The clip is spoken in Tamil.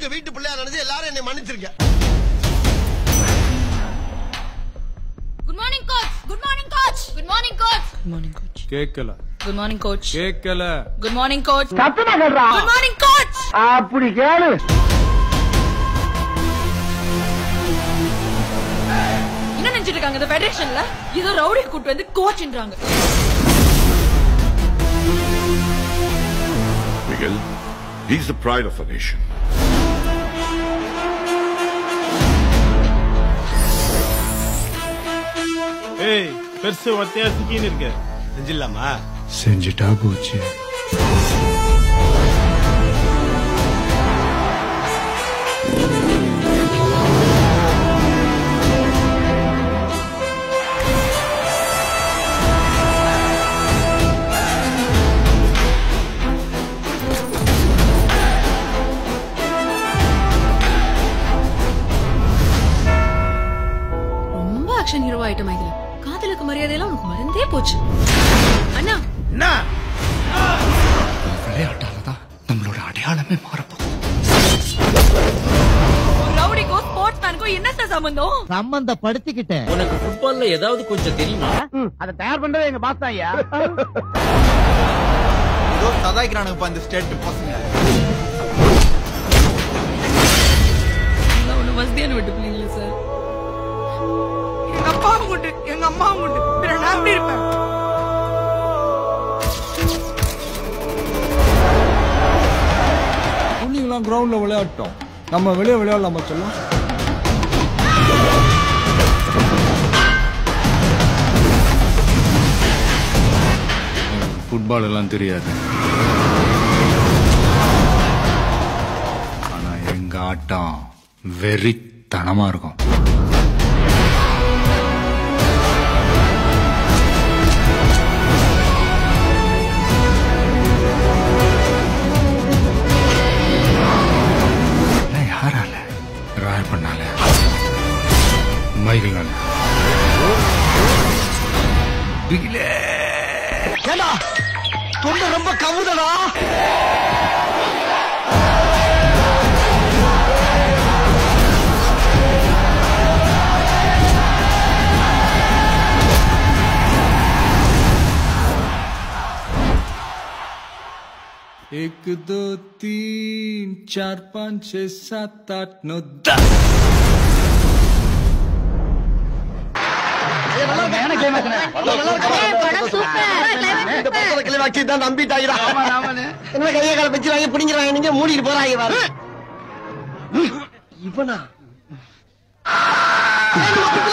வீட்டு பிள்ளையா நினைச்சு எல்லாரும் என்னை மன்னிச்சிருங்க good morning coach good morning coach good morning coach good morning coach கேட்கல குட் மார்னிங் கோச் கேட்கல good morning coach good morning coach அப்படி கேளு என்ன நினைச்சிட்டு இருக்காங்க இந்த ஃபெடரேஷன்ல ஏதோ ரவுடி கூட்டு வந்து கோச்ன்றாங்க Miguel, he's the pride of a nation. ஏய் பெருசு ஒத்தையா சிக்கின்னு இருக்க செஞ்சிடலாமா செஞ்சுட்டா போச்சு ரொம்ப ஆக்ஷன் ஹீரோ ஆயிட்டமா இதுல காதலுக்கு மரியாதையெல்லாம் உனக்கு மறந்தே போச்சு அண்ணா விளையாட்டால தான் நம்மளோட அடையாளமே மாறப்போகுது ஒரு ரவுடிக்கும் ஸ்போர்ட்ஸ் மேனுக்கும் என்ன சார் சம்பந்தம் சம்பந்தப்படுத்திக்கிட்டேன் உனக்கு ஃபுட்பால்ல ஏதாவது கொஞ்சம் தெரியுமா அதை தயார் பண்றது எங்க பாஸ் தான் ஐயா ஏதோ சதாய்க்கிறானுங்கப்பா இந்த ஸ்டேட் பசங்க ஒண்ணு வசதியான விட்டு பிள்ளைங்களா சார் எங்க அப்பாவும் உண்டு எங்க அம்மாவும் உண்டு பிற நான் எப்படி இருப்பேன் புள்ளிங்களாம் கிரவுண்ட்ல விளையாட்டோம் நம்ம வெளியே விளையாடலாமா சொல்லும் ஃபுட்பால் எல்லாம் தெரியாது ஆனா எங்க ஆட்டம் வெறித்தனமா இருக்கும் எல்லாம் யாரால ராய் பண்ணால மைகிள்னால பிகிலே ஏண்டா தொண்டை ரொம்ப கவுதடா एक दो तीन चार पाँच छः सात आठ नौ दस இந்த பக்கத்துல கிளை வச்சு தான் நம்பிட்டாயிரா என்ன கையை கால வச்சு வாங்கி பிடிங்கிறாங்க நீங்க மூடிட்டு போறாங்க பாரு இவனா